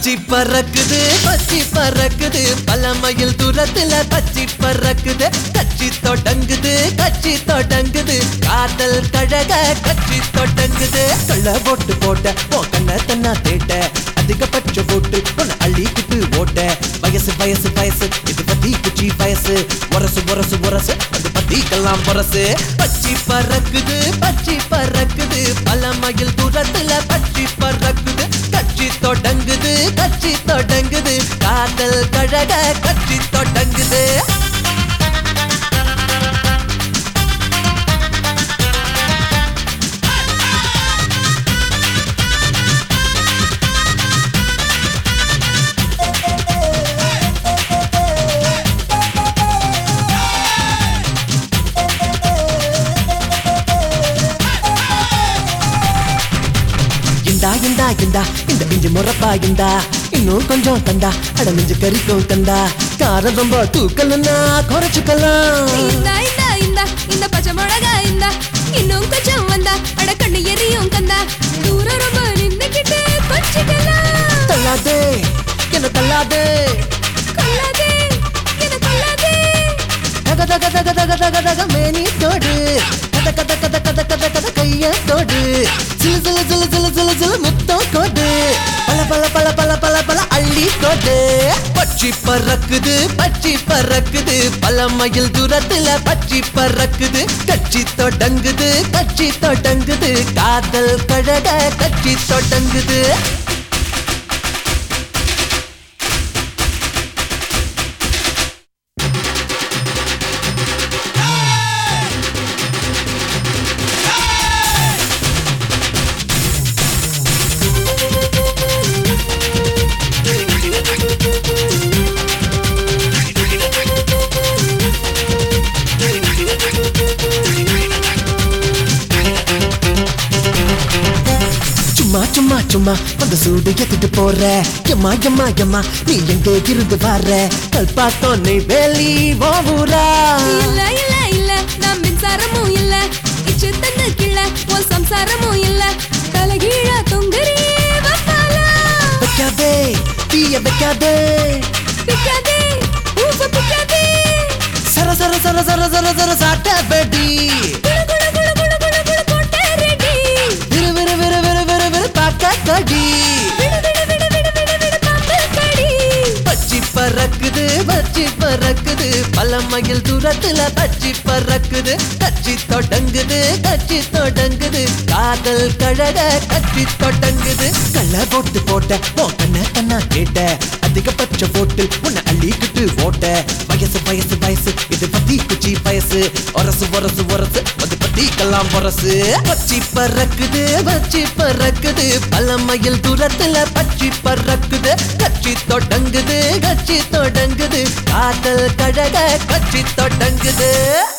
பச்சி பறக்குது பச்சி பறக்குது பழமையில் தூரத்துல பச்சி பறக்குது கட்சி தொடங்குது கட்சி தொடங்குது காதல் கழக கட்சி தொடங்குது கள்ள போட்டு போட்ட ஓ கண்ண தன்னா தேட்ட அதிகபட்ச போட்டு உன்னை அள்ளிக்கிட்டு ஓட்ட வயசு வயசு வயசு இது பத்தி குச்சி வயசு உரசு உரசு உரசு அது பத்திக்கெல்லாம் உரசு பச்சி பறக்குது பச்சி பறக்குது பழமையில் தூரத்துல பச்சி பறக்குது கட்சி தொடங்குது கட்சி தொடங்குது காதல் கழக கட்சி தொடங்குது இந்தா இந்தா இந்தா இந்த இஞ்சி முறப்பா இந்தா இன்னும் கொஞ்சம் தந்தா அட நெஞ்சு கறிக்கும் தந்தா காரம் ரொம்ப தூக்கலன்னா குறைச்சுக்கலாம் இந்தா இந்தா இந்தா இந்த பச்சை மிளகா இந்தா இன்னும் கொஞ்சம் வந்தா அட கண்ணு எரியும் கந்தா தூரம் ரொம்ப நின்னுக்கிட்டு கொஞ்சிக்கலாம் தள்ளாதே என்ன தள்ளாதே கொல்லாதே என்ன கொல்லாதே தக தக தக தக தக தக மேனி தோடு கத கத கத கத கத கத கைய தோடு சிலு சிலு சிலு சிலு சிலு சிலு முத்தம் கோடு பல பல பல பல பல பல அள்ளி கோடு பச்சி பறக்குது பச்சி பறக்குது பழமையில் தூரத்துல பச்சி பறக்குது கட்சி தொடங்குது கட்சி தொடங்குது காதல் கழக கட்சி தொடங்குது சும்மா சும்மா சும்மா அந்த சூடு ஏத்திட்டு போற எம்மா எம்மா எம்மா நீ எங்க இருந்து வர்ற கல்பாத்தோம் நீ வேலி ஓவூரா இல்ல இல்ல இல்ல நான் மின்சாரமும் இல்ல இச்சு தந்து கிள்ள உன் சம்சாரமும் இல்ல தலைகீழா தொங்குறியே வப்பாலா வைக்காதே தீய வைக்காதே பிக்காதே ஊச பிக்காதே சர சர சர சர சர சர சாட்ட பெடி குளு குளு குளு குளு குளு குளு போட்டே ரெடி விறு விறு விறு விறு விறு விறு பாக்க கடி விடு விடு விடு விடு விடு விடு பாம்பு கடி பச்சி பறக்குது பச்சி பறக்குது பழமையில் தூரத்துல பச்சி பறக்குது கட்சி தொடங்குது கட்சி தொடங்குது காதல் கழக கட்சி தொடங்குது கள்ள போட்டு போட்ட ஓ கண்ண கண்ணா கேட்ட அதிகபட்ச போட்டு உன்னை அள்ளிக்கிட்டு ஓட்ட வயசு வயசு வயசு இது பத்தி குச்சி வயசு ஒரசு ஒரசு ஒரசு அது பத்திக்கெல்லாம் ஒரசு பச்சி பறக்குது பச்சி பறக்குது பழமையில் தூரத்துல பச்சி பறக்குது கட்சி தொடங்குது கட்சி தொடங்குது காதல் கழக கட்சி தொடங்குது